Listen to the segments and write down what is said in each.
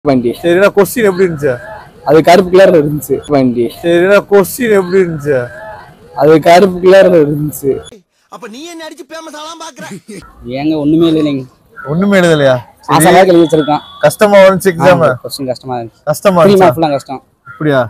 வண்டி சரிண்ணா கொஸ்டின் எப்படி இருந்துச்சு அது கருப்பு கலர்ல இருந்துச்சு வண்டி சரிண்ணா கொஸ்டின் எப்படி இருந்துச்சு அது கருப்பு கலர்ல இருந்துச்சு அப்ப நீ என்ன அடிச்சு பேமஸ் ஆலாம் பாக்குற ஏங்க ஒண்ணுமே இல்லைங்க ஒண்ணுமே எழுதலையா ஆசையாக எழுதி வச்சிருக்கான் கஷ்டமா வந்துச்சு எக்ஸாம் கொஸ்டின் கஷ்டமா இருந்துச்சு கஷ்டமா த்ரீ இருந்துச்சா மார்க்லாம் கஷ்டம் அப்படியா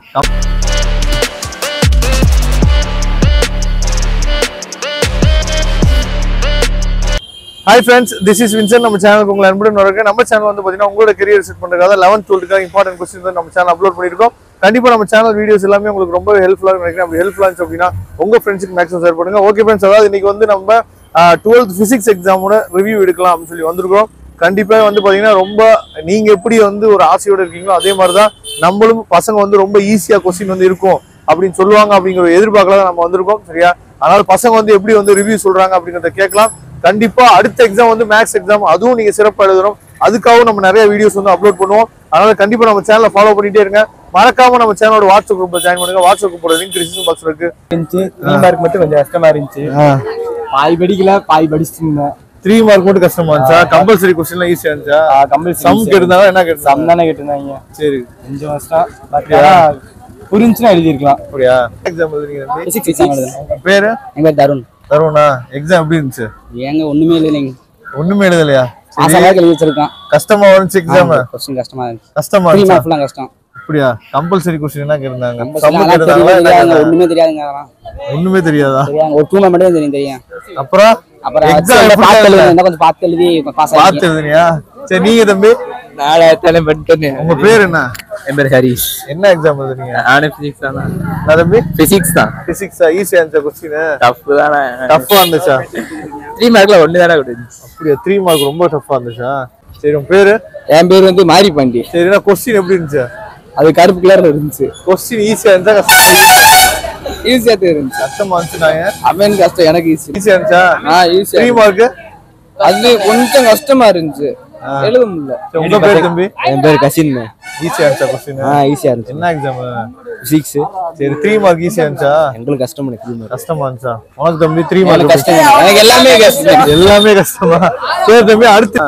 hi friends this is Vinson நம்ம சேனலுக்கு உங்களை அன்புடன் வரக்கு நம்ம சேனல் வந்து பார்த்தீங்கன்னா உங்களோட கரியர் செட் பண்ணுறதுக்காக லெவன்த் டுவெல்த்துக்காக இம்பார்ட்டன்ட் கொஸ்டின் வந்து நம்ம சேனல் அப்லோட் பண்ணியிருக்கோம் கண்டிப்பாக நம்ம சேனல் வீடியோஸ் எல்லாமே உங்களுக்கு ரொம்ப ஹெல்ப்ஃபுல்லாக நினைக்கிறேன் அப்படி ஹெல்ப்ஃபுல்லாக இருந்துச்சு அப்படின்னா உங்கள் ஃப்ரெண்ட்ஸுக்கு மேக்ஸிமம் ஷேர் பண்ணுங்க ஓகே ஃப்ரெண்ட்ஸ் அதாவது இன்னைக்கு வந்து நம்ம டுவெல்த் ஃபிசிக்ஸ் எக்ஸாமோட ரிவ்யூ எடுக்கலாம் அப்படின்னு சொல்லி வந்திருக்கோம் கண்டிப்பாக வந்து பார்த்தீங்கன்னா ரொம்ப நீங்கள் எப்படி வந்து ஒரு ஆசையோட இருக்கீங்களோ அதே மாதிரி தான் நம்மளும் பசங்க வந்து ரொம்ப ஈஸியாக கொஸ்டின் வந்து இருக்கும் அப்படின்னு சொல்லுவாங்க அப்படிங்கிற ஒரு எதிர்பார்க்கல தான் நம்ம வந்திருக்கோம் சரியா அதனால பசங்க வந்து எப்படி வந்து ரிவ்யூ சொல்றாங்க அப்படிங்கறத கேட்கலாம் கண்டிப்பா அடுத்த எக்ஸாம் வந்து மேக்ஸ் எக்ஸாம் அதுவும் நீங்க சிறப்பா எழுதணும் அதுக்காகவும் நம்ம நிறைய வீடியோஸ் வந்து அப்லோட் பண்ணுவோம் அதனால கண்டிப்பா நம்ம சேனலை ஃபாலோ பண்ணிட்டே இருங்க மறக்காம நம்ம சேனலோட வாட்ஸ்அப் குரூப்ல ஜாயின் பண்ணுங்க வாட்ஸ்அப் குரூப்போட லிங்க் டிஸ்கிரிப்ஷன் பாக்ஸ்ல இருக்கு இருந்துச்சு த்ரீ மார்க் மட்டும் கொஞ்சம் கஷ்டமா இருந்துச்சு பாய் படிக்கல பாய் படிச்சுட்டு இருந்தேன் த்ரீ மார்க் மட்டும் கஷ்டமா இருந்துச்சா கம்பல்சரி கொஸ்டின்லாம் ஈஸியா இருந்துச்சா கம்பல் சம் கேட்டிருந்தாங்க என்ன கேட்டிருந்தாங்க சம் தானே கேட்டிருந்தாங்க சரி கொஞ்சம் கஷ்டம் பட் ஆனா புரிஞ்சுன்னா எழுதியிருக்கலாம் அப்படியா எக்ஸாம் எழுதுறீங்க தம்பி? பிசிக்ஸ் எக்ஸாம் எழுதுனேன் பேரு எங்க பேர் தருண் தருணா எக்ஸாம் எப்படி இருந்துச்சு ஏங்க ஒண்ணுமே இல்லைங்க ஒண்ணுமே எழுதலையா ஆசையாக எழுதி வச்சிருக்கான் கஷ்டமா வந்துச்சு எக்ஸாம் கொஸ்டின் கஷ்டமா இருந்துச்சு கஷ்டமா த்ரீ இருந்துச்சா மார்க்லாம் கஷ்டம் அப்படியா கம்பல்சரி கொஸ்டின் என்ன கேட்டிருந்தாங்க நம்ம சம் அதெல்லாம் கேட்டிருந்தாங்களா என்ன தெரியாதுங்க, கேட்டாங்க? ஒண்ணுமே தெரியாதுங்க அதெல்லாம் ஒண்ணுமே தெரியாதா தெரியாதுங்க ஒரு டூ மட்டும் தான் தெரியும் தெரியும் அப்புறம் அப்புறம் எக்ஸாம் exam எப்படி பார்த்து எழுதுன? எழுதி இன்னும் கொஞ்சம் பார்த்து எழுதி பாஸ் ஆகி பார்த்து எழுதுனியா சரி நீங்க தம்பி நாலாயிரத்தாலும் பண்ணிட்டேன் உங்க பேர் என்ன என் பேர் ஹரிஷ் என்ன எக்ஸாம் எழுதுறீங்க நானும் பிசிக்ஸ் தான் என்ன தம்பி பிசிக்ஸ் தான் பிசிக்ஸா ஈஸியா இருந்துச்சா கொஸ்டின் டஃப் தானே டஃப்பா இருந்துச்சா த்ரீ மார்க்ல ஒன்று தானே கொடுத்துச்சு அப்படியா த்ரீ மார்க் ரொம்ப டஃப்பா இருந்துச்சா சரி உங்க பேரு என் பேர் வந்து மாரி பாண்டி சரினா கொஸ்டின் எப்படி இருந்துச்சு அது கருப்பு கலர்ல இருந்துச்சு கொஸ்டின் ஈஸியா இருந்துச்சா கஷ்டமா ஈஸியா தான் இருந்துச்சு கஷ்டமா இருந்துச்சுனாங்க அவன் கஷ்டம் எனக்கு ஈஸி ஈஸியா இருந்துச்சா ஆ ஈஸியா த்ரீ மார்க் அது கொஞ்சம் கஷ்டமா இருந்துச்சு எழுத முடியல உங்க பேர் தம்பி என் பேர் கசின் ஈஸியா இருந்துச்சா கொஸ்டின் ஆ ஈஸியா இருந்துச்சு என்ன எக்ஸாம் பிசிக்ஸ் சரி த்ரீ மார்க் ஈஸியா இருந்துச்சா எங்களுக்கு கஷ்டம் எனக்கு கஷ்டமா இருந்துச்சா உனக்கு தம்பி த்ரீ எனக்கு மார்க் கஷ்டம் எனக்கு எல்லாமே கஷ்டம் எல்லாமே கஷ்டமா சரி தம்பி அடுத்து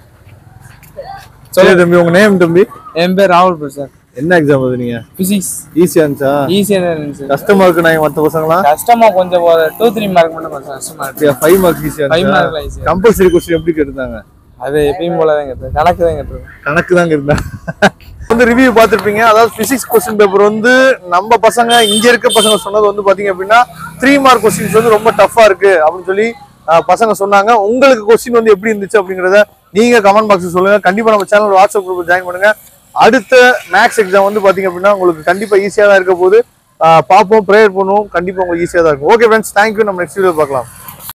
சரி தம்பி உங்க நேம் தம்பி என் பேர் ராகுல் பிரசாத் என்ன எக்ஸாம் எழுதுனீங்க பிசிக்ஸ் ஈஸியா இருந்துச்சா ஈஸியா தான் இருந்துச்சு கஷ்டமா இருக்கு நான் மத்த பசங்களாம் கஷ்டமா கொஞ்சம் டூ த்ரீ மார்க் மட்டும் கொஞ்சம் கஷ்டமா இருக்கு ஃபைவ் மார்க் ஈஸியா Five mark லாம் easy ஆ கம்பல்சரி கொஸ்டின் எப்படி கேட்டிருந்தாங்க அது எப்பயும் போல தான் கேட்டது கணக்கு தான் கேட்டது கணக்கு தாங்க இருந்தா வந்து ரிவ்யூ பார்த்திருப்பீங்க அதாவது பிசிக்ஸ் கொஸ்டின் பேப்பர் வந்து நம்ம பசங்க இங்க இருக்க பசங்க சொன்னது வந்து பாத்தீங்க அப்படின்னா த்ரீ மார்க் கொஸ்டின்ஸ் வந்து ரொம்ப டஃபா இருக்கு அப்படின்னு சொல்லி ஆஹ், பசங்க சொன்னாங்க உங்களுக்கு கொஸ்டின் வந்து எப்படி இருந்துச்சு அப்படிங்கறத நீங்க கமெண்ட் பாக்ஸ் சொல்லுங்க கண்டிப்பா நம்ம சேனல் வாட்ஸ்அப் குரூப் ஜாயின் பண்ணுங்க அடுத்த மேக்ஸ் எக்ஸாம் வந்து பாத்தீங்க அப்படின்னா உங்களுக்கு கண்டிப்பா ஈஸியா தான் இருக்க போது ஆஹ், பார்ப்போம் ப்ரேயர் பண்ணுவோம் கண்டிப்பா உங்களுக்கு ஈஸியா தான் இருக்கும் ஓகே ஃப்ரெண்ட்ஸ் தேங்க்யூ நம்ம நெக்ஸ்ட் வீடியோ பார்க்கலாம்